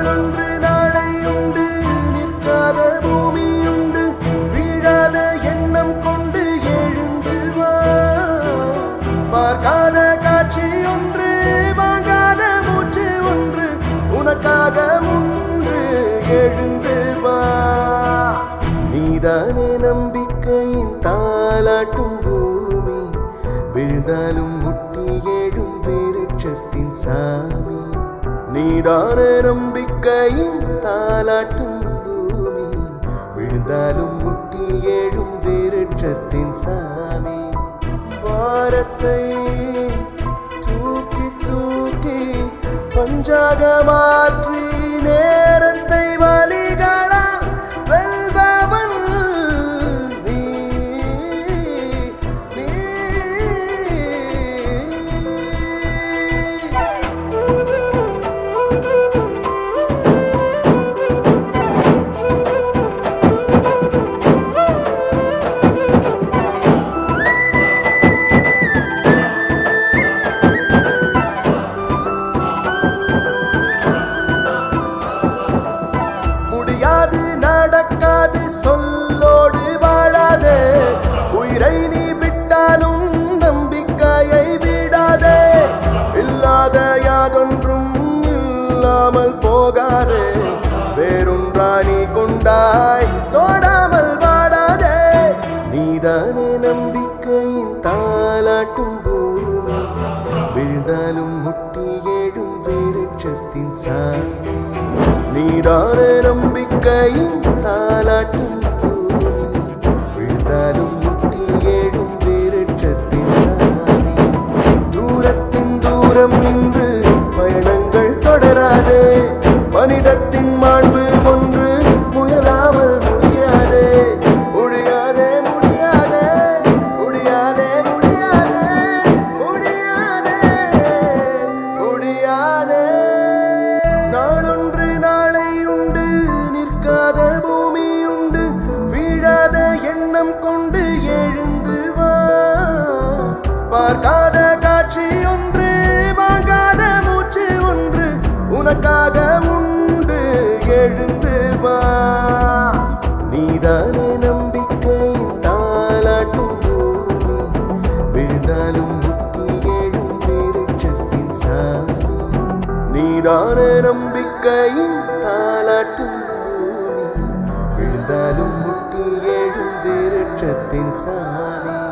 நாளொன்று நாளை உண்டு நிற்காத பூமி உண்டு வீழாத எண்ணம் கொண்டு எழுந்து வா பார்க்காத காட்சி ஒன்று வாங்காத மூச்சு ஒன்று உனக்காக உண்டு எழுந்து வா நீதானே நம்பிக்கையின் தாலாட்டும் பூமி விழுந்தாலும் முட்டி எழும் விருட்சத்தின் சாமி நீதானே நம்பிக்கையின் தாலாட்டும் பூமி விழுந்தாலும் முட்டி எழும் விருட்சத்தின் சாமி பாரத்தை தூக்கி தூக்கி பஞ்சாக மாற்றி நேரத்தை வலிகளால் வெல்பவன் நீ நீ முடியாது நடக்காது சொல்லோடு வாழாதே உயிரை நீ விட்டாலும் நம்பிக்கையை விடாதே இல்லாத யாதொன்றும் இல்லாமல் போகாதே வேறொன்றா நீ கொண்டாய் தோடாமல் வாடாதே நீதானே நம்பிக்கையின் தாலாட்டும் பூமி விழுந்தாலும் முட்டி எழும் விருட்சத்தின் சாமி நீதானே நம்பிக்கையின் தாலாட்டும் பூமி விழுந்தாலும் முட்டி எழும் விருட்சத்தின் சாமி தூரத்தின் தூரம் நின்று பயணங்கள் தொடராதே மனிதத்தின் மாண்பு ஒன்று முயலாமல் முடியாதே முடியாதே முடியாதே முடியாதே முடியாதே முடியாதே முடியாதே நாளொன்று நாளை உண்டு நிற்காத பூமி உண்டு வீழாத எண்ணம் கொண்டு எழுந்து வா பார்க்காத காட்சி ஒன்று வாங்காத மூச்சு ஒன்று உனக்காக உண்டு எழுந்து வா நீதானே நம்பிக்கையின் தாலாட்டும் பூமி விழுந்தாலும் முட்டி எழும் விருட்சத்தின் சாமி நீதானே நம்பிக்கையின் தாலாட்டும் பூமி விழுந்தாலும் முட்டி எழும் விருட்சத்தின் சாமி